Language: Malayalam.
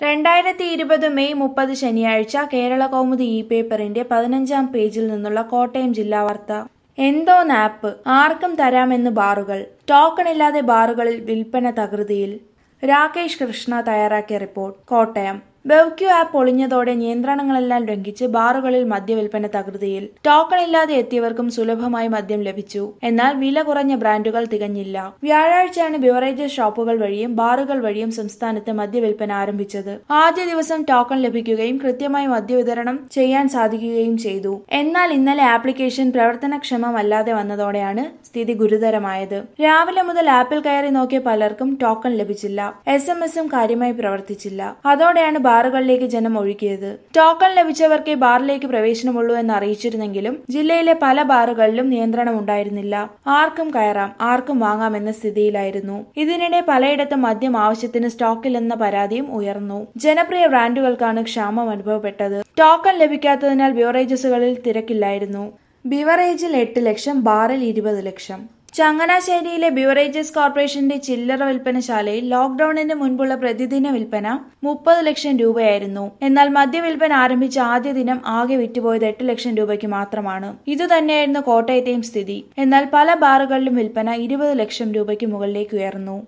രണ്ടായിരത്തി ഇരുപത് മെയ് മുപ്പത് ശനിയാഴ്ച കേരള കൗമുദി ഇ പേപ്പറിന്റെ പതിനഞ്ചാം പേജിൽ നിന്നുള്ള കോട്ടയം ജില്ലാ വാർത്ത എന്തോന്ന് ആപ്പ് ആർക്കും തരാമെന്ന് ബാറുകൾ ടോക്കൺ ഇല്ലാതെ ബാറുകളിൽ വിൽപ്പന തകൃതിയിൽ രാകേഷ് കൃഷ്ണ തയ്യാറാക്കിയ റിപ്പോർട്ട് കോട്ടയം ബെവ്ക്യു ആപ്പ് ഒളിഞ്ഞതോടെ നിയന്ത്രണങ്ങളെല്ലാം ലംഘിച്ച് ബാറുകളിൽ മദ്യവിൽപ്പന തകൃതിയിൽ ടോക്കൺ ഇല്ലാതെ എത്തിയവർക്കും സുലഭമായി മദ്യം ലഭിച്ചു എന്നാൽ വില കുറഞ്ഞ ബ്രാൻഡുകൾ തികഞ്ഞില്ല വ്യാഴാഴ്ചയാണ് ബിവറേജസ് ഷോപ്പുകൾ വഴിയും ബാറുകൾ വഴിയും സംസ്ഥാനത്ത് മദ്യവിൽപ്പന ആരംഭിച്ചത് ആദ്യ ദിവസം ടോക്കൺ ലഭിക്കുകയും കൃത്യമായി മദ്യവിതരണം ചെയ്യാൻ സാധിക്കുകയും ചെയ്തു എന്നാൽ ഇന്നലെ ആപ്ലിക്കേഷൻ പ്രവർത്തനക്ഷമമല്ലാതെ വന്നതോടെയാണ് സ്ഥിതി ഗുരുതരമായത് രാവിലെ മുതൽ ആപ്പിൽ കയറി നോക്കിയ പലർക്കും ടോക്കൺ ലഭിച്ചില്ല എസ് എം എസും കാര്യമായി പ്രവർത്തിച്ചില്ല അതോടെയാണ് ബാറുകളിലേക്ക് ജനം ഒഴുകിയത് ടോക്കൺ ലഭിച്ചവർക്കേ ബാറിലേക്ക് പ്രവേശനമുള്ളൂ എന്ന് അറിയിച്ചിരുന്നെങ്കിലും ജില്ലയിലെ പല ബാറുകളിലും നിയന്ത്രണം ഉണ്ടായിരുന്നില്ല ആർക്കും കയറാം ആർക്കും വാങ്ങാം എന്ന സ്ഥിതിയിലായിരുന്നു ഇതിനിടെ പലയിടത്തും മദ്യം ആവശ്യത്തിന് സ്റ്റോക്കില്ലെന്ന പരാതിയും ഉയർന്നു ജനപ്രിയ ബ്രാൻഡുകൾക്കാണ് ക്ഷാമം അനുഭവപ്പെട്ടത് ടോക്കൺ ലഭിക്കാത്തതിനാൽ ബിവറേജസുകളിൽ തിരക്കില്ലായിരുന്നു ബിവറേജിൽ എട്ട് ലക്ഷം ബാറിൽ ഇരുപത് ലക്ഷം ചങ്ങനാശ്ശേരിയിലെ ബിവറേജസ് കോർപ്പറേഷന്റെ ചില്ലറ വിൽപ്പനശാലയിൽ ലോക്ഡൌണിന് മുൻപുള്ള പ്രതിദിന വിൽപ്പന മുപ്പത് ലക്ഷം രൂപയായിരുന്നു എന്നാൽ മദ്യവിൽപ്പന ആരംഭിച്ച ആദ്യ ദിനം ആകെ വിറ്റുപോയത് എട്ട് ലക്ഷം രൂപയ്ക്ക് മാത്രമാണ് ഇതുതന്നെയായിരുന്നു കോട്ടയത്തെയും സ്ഥിതി എന്നാൽ പല ബാറുകളിലും വിൽപ്പന ഇരുപത് ലക്ഷം രൂപയ്ക്ക് മുകളിലേക്ക് ഉയർന്നു